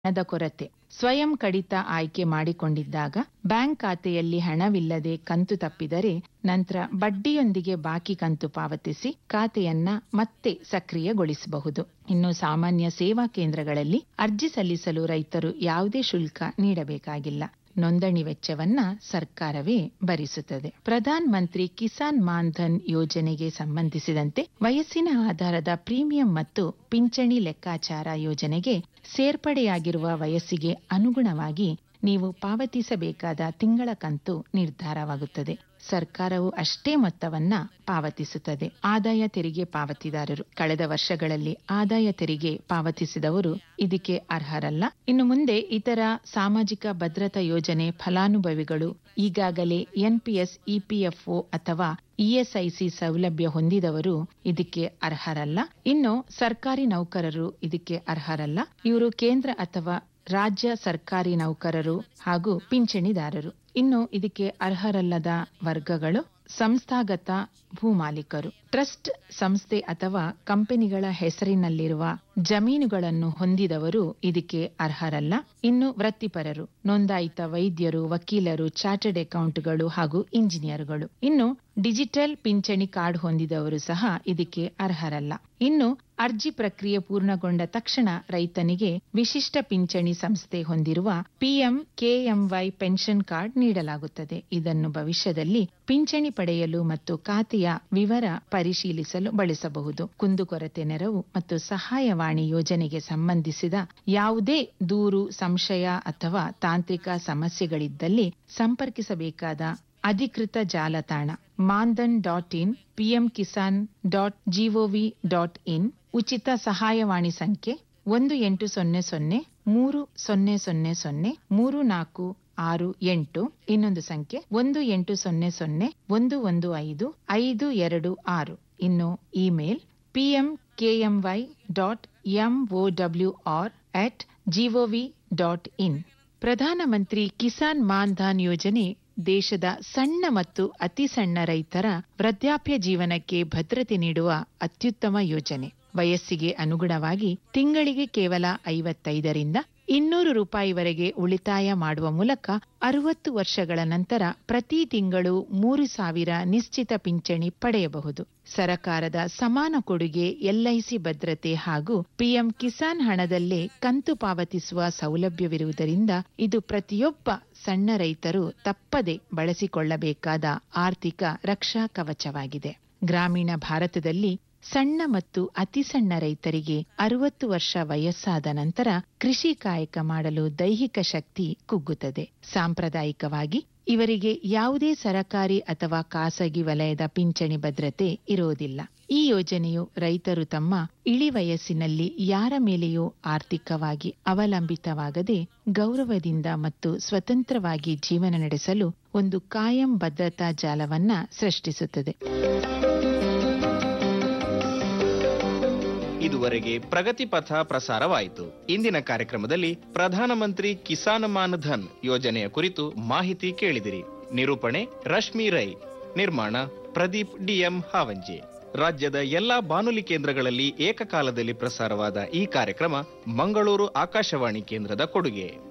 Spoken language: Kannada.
ಹಣದ ಕೊರತೆ ಸ್ವಯಂ ಕಡಿತ ಆಯ್ಕೆ ಮಾಡಿಕೊಂಡಿದ್ದಾಗ ಬ್ಯಾಂಕ್ ಖಾತೆಯಲ್ಲಿ ಹಣವಿಲ್ಲದೆ ಕಂತು ತಪ್ಪಿದರೆ ನಂತರ ಬಡ್ಡಿಯೊಂದಿಗೆ ಬಾಕಿ ಕಂತು ಪಾವತಿಸಿ ಖಾತೆಯನ್ನ ಮತ್ತೆ ಸಕ್ರಿಯಗೊಳಿಸಬಹುದು ಇನ್ನು ಸಾಮಾನ್ಯ ಸೇವಾ ಕೇಂದ್ರಗಳಲ್ಲಿ ಅರ್ಜಿ ಸಲ್ಲಿಸಲು ರೈತರು ಯಾವುದೇ ಶುಲ್ಕ ನೀಡಬೇಕಾಗಿಲ್ಲ ನೋಂದಣಿ ವೆಚ್ಚವನ್ನ ಸರ್ಕಾರವೇ ಭರಿಸುತ್ತದೆ ಪ್ರಧಾನ್ ಮಂತ್ರಿ ಕಿಸಾನ್ ಮಾನ್ ಧನ್ ಯೋಜನೆಗೆ ಸಂಬಂಧಿಸಿದಂತೆ ವಯಸ್ಸಿನ ಆಧಾರದ ಪ್ರೀಮಿಯಂ ಮತ್ತು ಪಿಂಚಣಿ ಲೆಕ್ಕಾಚಾರ ಯೋಜನೆಗೆ ಸೇರ್ಪಡೆಯಾಗಿರುವ ವಯಸ್ಸಿಗೆ ಅನುಗುಣವಾಗಿ ನೀವು ಪಾವತಿಸಬೇಕಾದ ತಿಂಗಳ ಕಂತು ನಿರ್ಧಾರವಾಗುತ್ತದೆ ಸರ್ಕಾರವು ಅಷ್ಟೇ ಮೊತ್ತವನ್ನ ಪಾವತಿಸುತ್ತದೆ ಆದಾಯ ತೆರಿಗೆ ಪಾವತಿದಾರರು ಕಳೆದ ವರ್ಷಗಳಲ್ಲಿ ಆದಾಯ ತೆರಿಗೆ ಪಾವತಿಸಿದವರು ಇದಕ್ಕೆ ಅರ್ಹರಲ್ಲ ಇನ್ನು ಮುಂದೆ ಇತರ ಸಾಮಾಜಿಕ ಭದ್ರತಾ ಯೋಜನೆ ಫಲಾನುಭವಿಗಳು ಈಗಾಗಲೇ ಎನ್ಪಿಎಸ್ ಇಪಿಎಫ್ಒ ಅಥವಾ ಇಎಸ್ಐಸಿ ಸೌಲಭ್ಯ ಹೊಂದಿದವರು ಇದಕ್ಕೆ ಅರ್ಹರಲ್ಲ ಇನ್ನು ಸರ್ಕಾರಿ ನೌಕರರು ಇದಕ್ಕೆ ಅರ್ಹರಲ್ಲ ಇವರು ಕೇಂದ್ರ ಅಥವಾ ರಾಜ್ಯ ಸರ್ಕಾರಿ ನೌಕರರು ಹಾಗೂ ಪಿಂಚಣಿದಾರರು ಇನ್ನು ಇದಕ್ಕೆ ಅರ್ಹರಲ್ಲದ ವರ್ಗಗಳು ಸಂಸ್ಥಾಗತ ಭೂಮಾಲೀಕರು ಟ್ರಸ್ಟ್ ಸಂಸ್ಥೆ ಅಥವಾ ಕಂಪನಿಗಳ ಹೆಸರಿನಲ್ಲಿರುವ ಜಮೀನುಗಳನ್ನು ಹೊಂದಿದವರು ಇದಕ್ಕೆ ಅರ್ಹರಲ್ಲ ಇನ್ನು ವೃತ್ತಿಪರರು ನೋಂದಾಯಿತ ವೈದ್ಯರು ವಕೀಲರು ಚಾರ್ಟರ್ಡ್ ಅಕೌಂಟ್ಗಳು ಹಾಗೂ ಇಂಜಿನಿಯರ್ಗಳು ಇನ್ನು ಡಿಜಿಟಲ್ ಪಿಂಚಣಿ ಕಾರ್ಡ್ ಹೊಂದಿದವರು ಸಹ ಇದಕ್ಕೆ ಅರ್ಹರಲ್ಲ ಇನ್ನು ಅರ್ಜಿ ಪ್ರಕ್ರಿಯೆ ಪೂರ್ಣಗೊಂಡ ತಕ್ಷಣ ರೈತನಿಗೆ ವಿಶಿಷ್ಟ ಪಿಂಚಣಿ ಸಂಸ್ಥೆ ಹೊಂದಿರುವ ಪಿಎಂ ಕೆಎಂವೈ ಪೆನ್ಷನ್ ಕಾರ್ಡ್ ನೀಡಲಾಗುತ್ತದೆ ಇದನ್ನು ಭವಿಷ್ಯದಲ್ಲಿ ಪಿಂಚಣಿ ಪಡೆಯಲು ಮತ್ತು ಖಾತೆಯ ವಿವರ ಪರಿಶೀಲಿಸಲು ಬಳಸಬಹುದು ಕುಂದುಕೊರತೆ ನೆರವು ಮತ್ತು ಸಹಾಯವಾಣಿ ಯೋಜನೆಗೆ ಸಂಬಂಧಿಸಿದ ಯಾವುದೇ ದೂರು ಸಂಶಯ ಅಥವಾ ತಾಂತ್ರಿಕ ಸಮಸ್ಯೆಗಳಿದ್ದಲ್ಲಿ ಸಂಪರ್ಕಿಸಬೇಕಾದ ಅಧಿಕೃತ ಜಾಲತಾಣ Maandhan dot in PM Kisan dot GOV dot in ಉಚಿತ ಸಹಾಯವಾಣಿ ಸಂಖ್ಯೆ ಒಂದು ಎಂಟು ಸೊನ್ನೆ ಸೊನ್ನೆ ಮೂರು ಸೊನ್ನೆ ಸೊನ್ನೆ ಸೊನ್ನೆ ಮೂರು ನಾಲ್ಕು ಆರು ಎಂಟು ಇನ್ನೊಂದು ಸಂಖ್ಯೆ ಒಂದು ಎಂಟು ಸೊನ್ನೆ ಸೊನ್ನೆ ಒಂದು ಒಂದು ಐದು ಐದು ಎರಡು ಆರು ಇನ್ನು email PM KMY dot MOW R at GOV dot in Pradhan Mantri Kisan ಮಾನ್ ಧನ್ ಯೋಜನೆ ದೇಶದ ಸಣ್ಣ ಮತ್ತು ಅತಿ ಸಣ್ಣ ರೈತರ ವೃದ್ಧಾಪ್ಯ ಜೀವನಕ್ಕೆ ಭದ್ರತೆ ನೀಡುವ ಅತ್ಯುತ್ತಮ ಯೋಜನೆ ವಯಸ್ಸಿಗೆ ಅನುಗುಣವಾಗಿ ತಿಂಗಳಿಗೆ ಕೇವಲ ಐವತ್ತೈದರಿಂದ ಇನ್ನೂರು ರೂಪಾಯಿವರೆಗೆ ಉಳಿತಾಯ ಮಾಡುವ ಮೂಲಕ ಅರವತ್ತು ವರ್ಷಗಳ ನಂತರ ಪ್ರತಿ ತಿಂಗಳು ಮೂರು ಸಾವಿರ ನಿಶ್ಚಿತ ಪಿಂಚಣಿ ಪಡೆಯಬಹುದು ಸರಕಾರದ ಸಮಾನ ಕೊಡುಗೆ ಎಲ್ಐಸಿ ಭದ್ರತೆ ಹಾಗೂ ಪಿಎಂ ಕಿಸಾನ್ ಹಣದಲ್ಲೇ ಕಂತು ಪಾವತಿಸುವ ಸೌಲಭ್ಯವಿರುವುದರಿಂದ ಇದು ಪ್ರತಿಯೊಬ್ಬ ಸಣ್ಣ ರೈತರು ತಪ್ಪದೆ ಬಳಸಿಕೊಳ್ಳಬೇಕಾದ ಆರ್ಥಿಕ ರಕ್ಷಾ ಕವಚವಾಗಿದೆ ಗ್ರಾಮೀಣ ಭಾರತದಲ್ಲಿ ಸಣ್ಣ ಮತ್ತು ಅತಿ ಸಣ್ಣ ರೈತರಿಗೆ ಅರವತ್ತು ವರ್ಷ ವಯಸ್ಸಾದ ನಂತರ ಕೃಷಿ ಕಾಯಕ ಮಾಡಲು ದೈಹಿಕ ಶಕ್ತಿ ಕುಗ್ಗುತ್ತದೆ ಸಾಂಪ್ರದಾಯಿಕವಾಗಿ ಇವರಿಗೆ ಯಾವುದೇ ಸರಕಾರಿ ಅಥವಾ ಖಾಸಗಿ ವಲಯದ ಪಿಂಚಣಿ ಭದ್ರತೆ ಇರುವುದಿಲ್ಲ ಈ ಯೋಜನೆಯು ರೈತರು ತಮ್ಮ ಇಳಿ ವಯಸ್ಸಿನಲ್ಲಿ ಯಾರ ಮೇಲೆಯೂ ಆರ್ಥಿಕವಾಗಿ ಅವಲಂಬಿತವಾಗದೆ ಗೌರವದಿಂದ ಮತ್ತು ಸ್ವತಂತ್ರವಾಗಿ ಜೀವನ ನಡೆಸಲು ಒಂದು ಕಾಯಂ ಭದ್ರತಾ ಜಾಲವನ್ನ ಸೃಷ್ಟಿಸುತ್ತದೆ ಇದುವರೆಗೆ ಪ್ರಗತಿ ಪಥ ಪ್ರಸಾರವಾಯಿತು ಇಂದಿನ ಕಾರ್ಯಕ್ರಮದಲ್ಲಿ ಪ್ರಧಾನಮಂತ್ರಿ ಕಿಸಾನ್ ಮಾನ್ ಧನ್ ಯೋಜನೆಯ ಕುರಿತು ಮಾಹಿತಿ ಕೇಳಿದಿರಿ ನಿರೂಪಣೆ ರಶ್ಮಿ ರೈ ನಿರ್ಮಾಣ ಪ್ರದೀಪ್ ಡಿಎಂ ಹಾವಂಜೆ ರಾಜ್ಯದ ಎಲ್ಲಾ ಬಾನುಲಿ ಕೇಂದ್ರಗಳಲ್ಲಿ ಏಕಕಾಲದಲ್ಲಿ ಪ್ರಸಾರವಾದ ಈ ಕಾರ್ಯಕ್ರಮ ಮಂಗಳೂರು ಆಕಾಶವಾಣಿ ಕೇಂದ್ರದ ಕೊಡುಗೆ